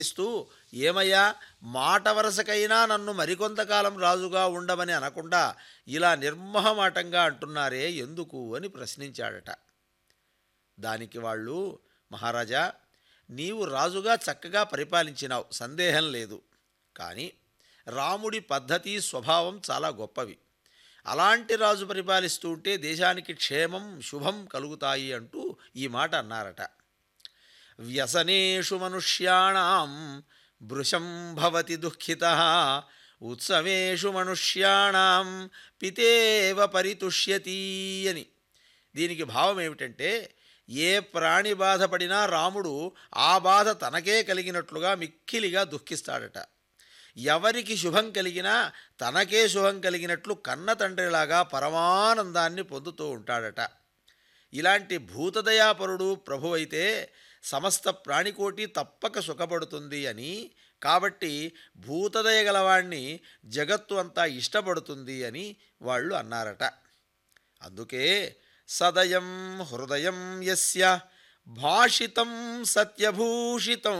ఇస్తూ ఏమయ్యా మాట వరసకైనా నన్ను మరికొంతకాలం రాజుగా ఉండమని అనకుండా ఇలా నిర్మహమాటంగా అంటున్నారే ఎందుకు అని ప్రశ్నించాడట దానికి వాళ్ళు మహారాజా నీవు రాజుగా చక్కగా పరిపాలించినావు సందేహం లేదు కానీ రాముడి పద్ధతి స్వభావం చాలా గొప్పవి అలాంటి రాజు పరిపాలిస్తూ ఉంటే దేశానికి క్షేమం శుభం కలుగుతాయి అంటూ ఈ మాట అన్నారట వ్యసనేషు మనుష్యాణం భృశం భవతి దుఃఖిత ఉత్సవేషు మనుష్యాణం పితేవ పరితుష్యతి అని దీనికి భావం ఏమిటంటే ఏ ప్రాణి బాధపడినా రాముడు ఆ బాధ తనకే కలిగినట్లుగా మిక్కిలిగా దుఃఖిస్తాడట ఎవరికి శుభం కలిగినా తనకే శుభం కలిగినట్లు కన్న తండ్రిలాగా పరమానందాన్ని పొందుతూ ఉంటాడట ఇలాంటి భూతదయాపరుడు ప్రభు అయితే సమస్త ప్రాణికోటి తప్పక సుఖపడుతుంది అని కాబట్టి భూతదయ గలవాణ్ణి జగత్తు అంతా ఇష్టపడుతుంది అని వాళ్ళు అన్నారట అందుకే సదయం హృదయం యస్య భాషితం సత్యభూషితం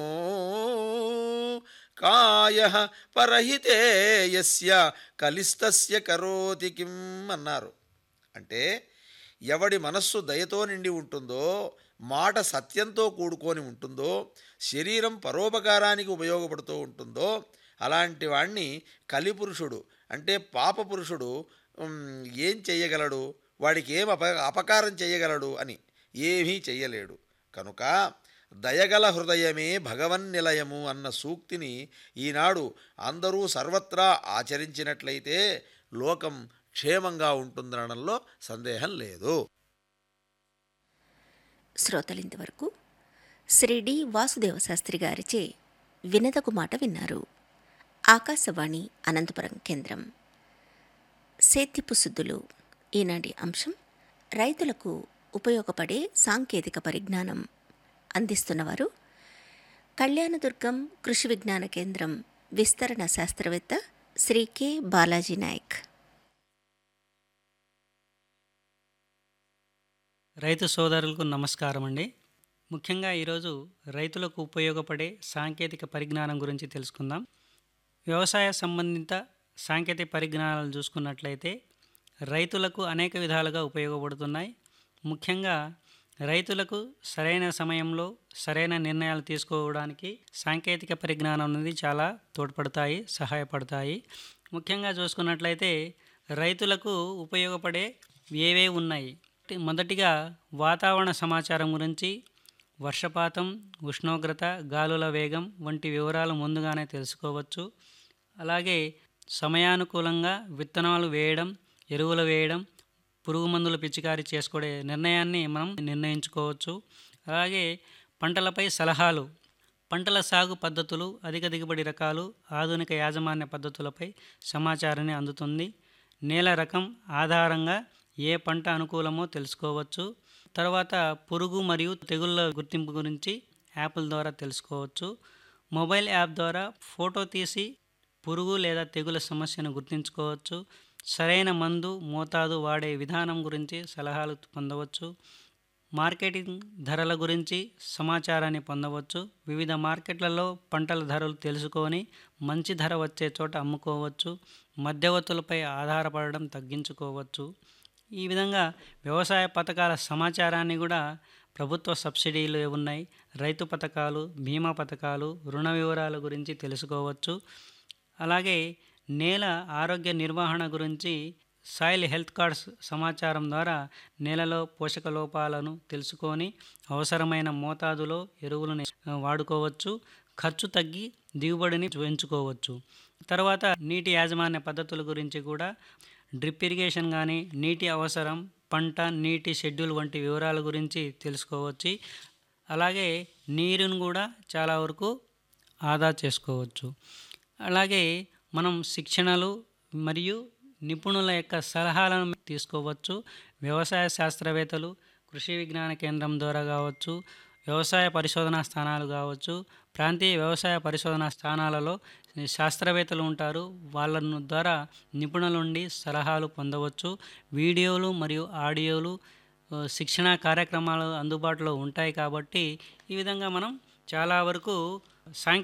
కాయ పరహితే యస్య కలిస్తస్య కరోతి కిం అన్నారు అంటే ఎవడి మనస్సు దయతో నిండి ఉంటుందో మాట సత్యంతో కూడుకొని ఉంటుందో శరీరం పరోపకారానికి ఉపయోగపడుతూ ఉంటుందో అలాంటి వాణ్ణి కలిపురుషుడు అంటే పాపపురుషుడు ఉమ్, ఏం చెయ్యగలడు వాడికి ఏం అప అపకారం చేయగలడు అని ఏమీ చెయ్యలేడు కనుక దయగల హృదయమే భగవన్నిలయము అన్న సూక్తిని ఈనాడు అందరూ సర్వత్రా ఆచరించినట్లయితే లోకం క్షేమంగా ఉంటుందనడంలో సందేహం లేదు శ్రోతలింతవరకు శ్రీ డి వాసుదేవ శాస్త్రి గారిచే వినదకు మాట విన్నారు ఆకాశవాణి అనంతపురం కేంద్రం సేత్యపు శుద్ధులు ఈనాటి అంశం రైతులకు ఉపయోగపడే సాంకేతిక పరిజ్ఞానం అందిస్తున్నవారు కళ్యాణదుర్గం కృషి విజ్ఞాన కేంద్రం విస్తరణ శాస్త్రవేత్త శ్రీ కె బాలాజీ నాయక్ రైతు సోదరులకు నమస్కారం అండి ముఖ్యంగా ఈరోజు రైతులకు ఉపయోగపడే సాంకేతిక పరిజ్ఞానం గురించి తెలుసుకుందాం వ్యవసాయ సంబంధిత సాంకేతిక పరిజ్ఞానాలు చూసుకున్నట్లయితే రైతులకు అనేక విధాలుగా ఉపయోగపడుతున్నాయి ముఖ్యంగా రైతులకు సరైన సమయంలో సరైన నిర్ణయాలు తీసుకోవడానికి సాంకేతిక పరిజ్ఞానం అనేది చాలా తోడ్పడతాయి సహాయపడతాయి ముఖ్యంగా చూసుకున్నట్లయితే రైతులకు ఉపయోగపడే ఏవే ఉన్నాయి మొదటిగా వాతావరణ సమాచారం గురించి వర్షపాతం ఉష్ణోగ్రత గాలుల వేగం వంటి వివరాలు ముందుగానే తెలుసుకోవచ్చు అలాగే సమయానుకూలంగా విత్తనాలు వేయడం ఎరువులు వేయడం పురుగు మందులు పిచికారీ చేసుకునే నిర్ణయాన్ని మనం నిర్ణయించుకోవచ్చు అలాగే పంటలపై సలహాలు పంటల సాగు పద్ధతులు అధిక దిగుబడి రకాలు ఆధునిక యాజమాన్య పద్ధతులపై సమాచారాన్ని అందుతుంది నేల రకం ఆధారంగా ఏ పంట అనుకూలమో తెలుసుకోవచ్చు తర్వాత పురుగు మరియు తెగుళ్ళ గుర్తింపు గురించి యాప్ల ద్వారా తెలుసుకోవచ్చు మొబైల్ యాప్ ద్వారా ఫోటో తీసి పురుగు లేదా తెగుల సమస్యను గుర్తించుకోవచ్చు సరైన మందు మోతాదు వాడే విధానం గురించి సలహాలు పొందవచ్చు మార్కెటింగ్ ధరల గురించి సమాచారాన్ని పొందవచ్చు వివిధ మార్కెట్లలో పంటల ధరలు తెలుసుకొని మంచి ధర వచ్చే చోట అమ్ముకోవచ్చు మధ్యవర్తులపై ఆధారపడడం తగ్గించుకోవచ్చు ఈ విధంగా వ్యవసాయ పథకాల సమాచారాన్ని కూడా ప్రభుత్వ సబ్సిడీలు ఉన్నాయి రైతు పథకాలు బీమా పథకాలు రుణ వివరాల గురించి తెలుసుకోవచ్చు అలాగే నేల ఆరోగ్య నిర్వహణ గురించి సాయిల్ హెల్త్ కార్డ్స్ సమాచారం ద్వారా నేలలో పోషక లోపాలను తెలుసుకొని అవసరమైన మోతాదులో ఎరువులను వాడుకోవచ్చు ఖర్చు తగ్గి దిగుబడిని పెంచుకోవచ్చు తర్వాత నీటి యాజమాన్య పద్ధతుల గురించి కూడా డ్రిప్ ఇరిగేషన్ కానీ నీటి అవసరం పంట నీటి షెడ్యూల్ వంటి వివరాల గురించి తెలుసుకోవచ్చు అలాగే నీరును కూడా చాలా వరకు ఆదా చేసుకోవచ్చు అలాగే మనం శిక్షణలు మరియు నిపుణుల యొక్క సలహాలను తీసుకోవచ్చు వ్యవసాయ శాస్త్రవేత్తలు కృషి విజ్ఞాన కేంద్రం ద్వారా కావచ్చు వ్యవసాయ పరిశోధనా స్థానాలు కావచ్చు ప్రాంతీయ వ్యవసాయ పరిశోధనా స్థానాలలో శాస్త్రవేత్తలు ఉంటారు వాళ్ళ ద్వారా నిపుణుల నుండి సలహాలు పొందవచ్చు వీడియోలు మరియు ఆడియోలు ఆ, శిక్షణా కార్యక్రమాలు అందుబాటులో ఉంటాయి కాబట్టి ఈ విధంగా మనం చాలా వరకు సాంకేతిక